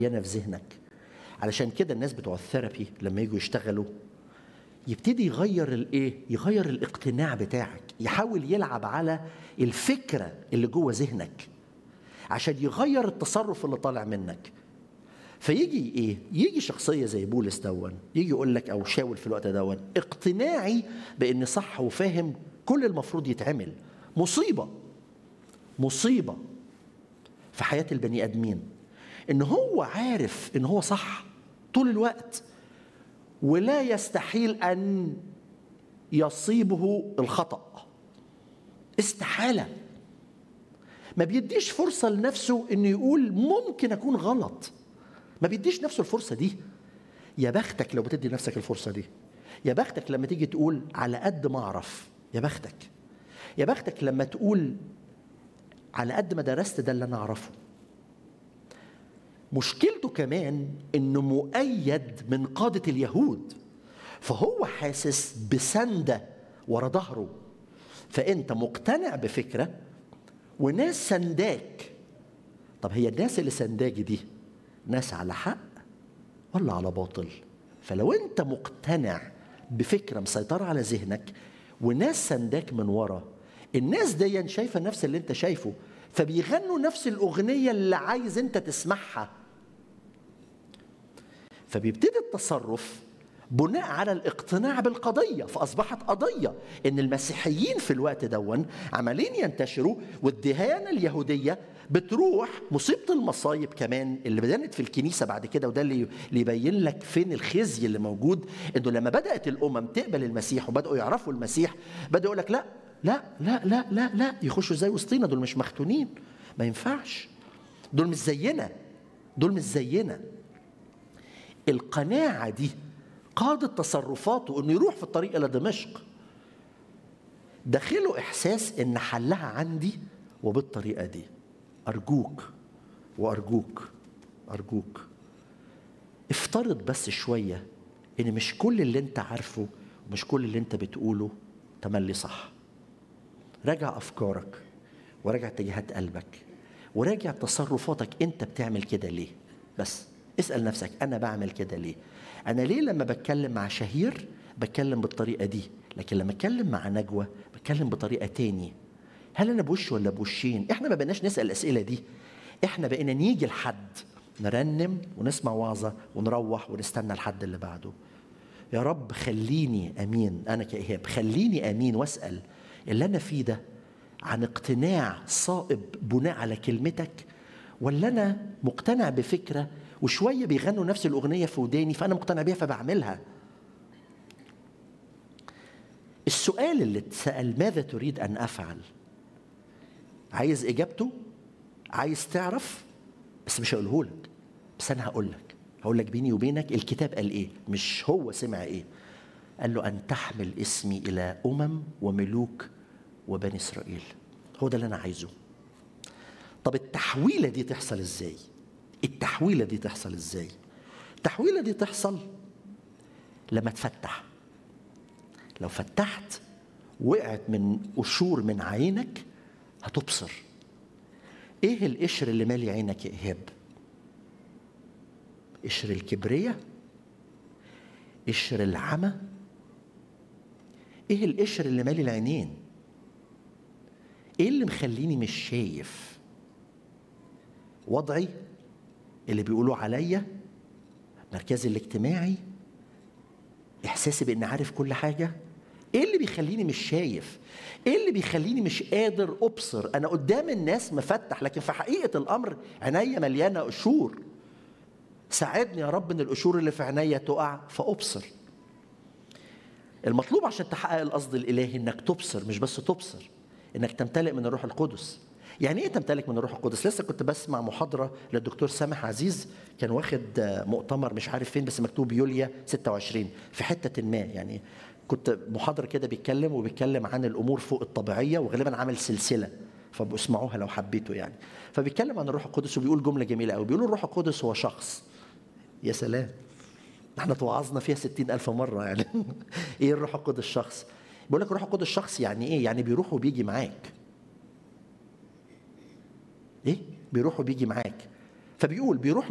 معينه في ذهنك علشان كده الناس بتوع الثيرابي لما يجوا يشتغلوا يبتدي يغير الايه يغير الاقتناع بتاعك يحاول يلعب على الفكره اللي جوه ذهنك عشان يغير التصرف اللي طالع منك فيجي ايه يجي شخصيه زي بولس دون يجي يقول لك او شاول في الوقت دون اقتناعي بان صح وفاهم كل المفروض يتعمل مصيبه مصيبه في حياه البني ادمين ان هو عارف ان هو صح طول الوقت ولا يستحيل ان يصيبه الخطا استحاله ما بيديش فرصه لنفسه انه يقول ممكن اكون غلط ما بيديش نفسه الفرصه دي يا بختك لو بتدي نفسك الفرصه دي يا بختك لما تيجي تقول على قد ما اعرف يا بختك يا بختك لما تقول على قد ما درست ده اللي انا اعرفه مشكلته كمان انه مؤيد من قاده اليهود فهو حاسس بسنده ورا ظهره فانت مقتنع بفكره وناس سنداك طب هي الناس اللي سنداك دي ناس على حق ولا على باطل فلو انت مقتنع بفكره مسيطره على ذهنك وناس سنداك من ورا الناس دي شايفه نفس اللي انت شايفه فبيغنوا نفس الاغنيه اللي عايز انت تسمعها فبيبتدي التصرف بناء على الاقتناع بالقضية فأصبحت قضية إن المسيحيين في الوقت دون عمالين ينتشروا والدهانة اليهودية بتروح مصيبة المصايب كمان اللي بدأت في الكنيسة بعد كده وده اللي يبين لك فين الخزي اللي موجود إنه لما بدأت الأمم تقبل المسيح وبدأوا يعرفوا المسيح بدأوا يقول لك لا لا لا لا لا لا يخشوا زي وسطينا دول مش مختونين ما ينفعش دول مش زينا دول مش زينا القناعة دي قادت تصرفاته انه يروح في الطريق الى دمشق داخله احساس ان حلها عندي وبالطريقه دي ارجوك وارجوك ارجوك افترض بس شويه ان مش كل اللي انت عارفه ومش كل اللي انت بتقوله تملي صح راجع افكارك وراجع اتجاهات قلبك وراجع تصرفاتك انت بتعمل كده ليه بس اسال نفسك انا بعمل كده ليه انا ليه لما بتكلم مع شهير بتكلم بالطريقه دي لكن لما اتكلم مع نجوى بتكلم بطريقه تاني هل انا بوش ولا بوشين احنا ما بقناش نسال الاسئله دي احنا بقينا نيجي لحد نرنم ونسمع وعظه ونروح ونستنى الحد اللي بعده يا رب خليني امين انا كايهاب خليني امين واسال اللي انا فيه ده عن اقتناع صائب بناء على كلمتك ولا انا مقتنع بفكره وشويه بيغنوا نفس الاغنيه في وداني فانا مقتنع بيها فبعملها السؤال اللي اتسال ماذا تريد ان افعل عايز اجابته عايز تعرف بس مش هقوله لك بس انا هقول لك هقول لك بيني وبينك الكتاب قال ايه مش هو سمع ايه قال له ان تحمل اسمي الى امم وملوك وبني اسرائيل هو ده اللي انا عايزه طب التحويله دي تحصل ازاي التحويله دي تحصل ازاي التحويله دي تحصل لما تفتح لو فتحت وقعت من قشور من عينك هتبصر ايه القشر اللي مالي عينك يا ايهاب قشر الكبرية قشر العمى ايه القشر اللي مالي العينين ايه اللي مخليني مش شايف وضعي اللي بيقولوا عليا مركزي الاجتماعي احساسي بان عارف كل حاجه ايه اللي بيخليني مش شايف ايه اللي بيخليني مش قادر ابصر انا قدام الناس مفتح لكن في حقيقه الامر عينيا مليانه قشور ساعدني يا رب ان القشور اللي في عينيا تقع فابصر المطلوب عشان تحقق القصد الالهي انك تبصر مش بس تبصر انك تمتلئ من الروح القدس يعني ايه تمتلك من الروح القدس لسه كنت بسمع محاضره للدكتور سامح عزيز كان واخد مؤتمر مش عارف فين بس مكتوب يوليا 26 في حته ما يعني كنت محاضره كده بيتكلم وبيتكلم عن الامور فوق الطبيعيه وغالبا عامل سلسله فبسمعوها لو حبيتوا يعني فبيتكلم عن الروح القدس وبيقول جمله جميله قوي بيقول الروح القدس هو شخص يا سلام احنا توعظنا فيها ستين ألف مرة يعني ايه الروح القدس شخص بيقول لك الروح القدس شخص يعني ايه يعني بيروح وبيجي معاك ايه بيروح وبيجي معاك فبيقول بيروح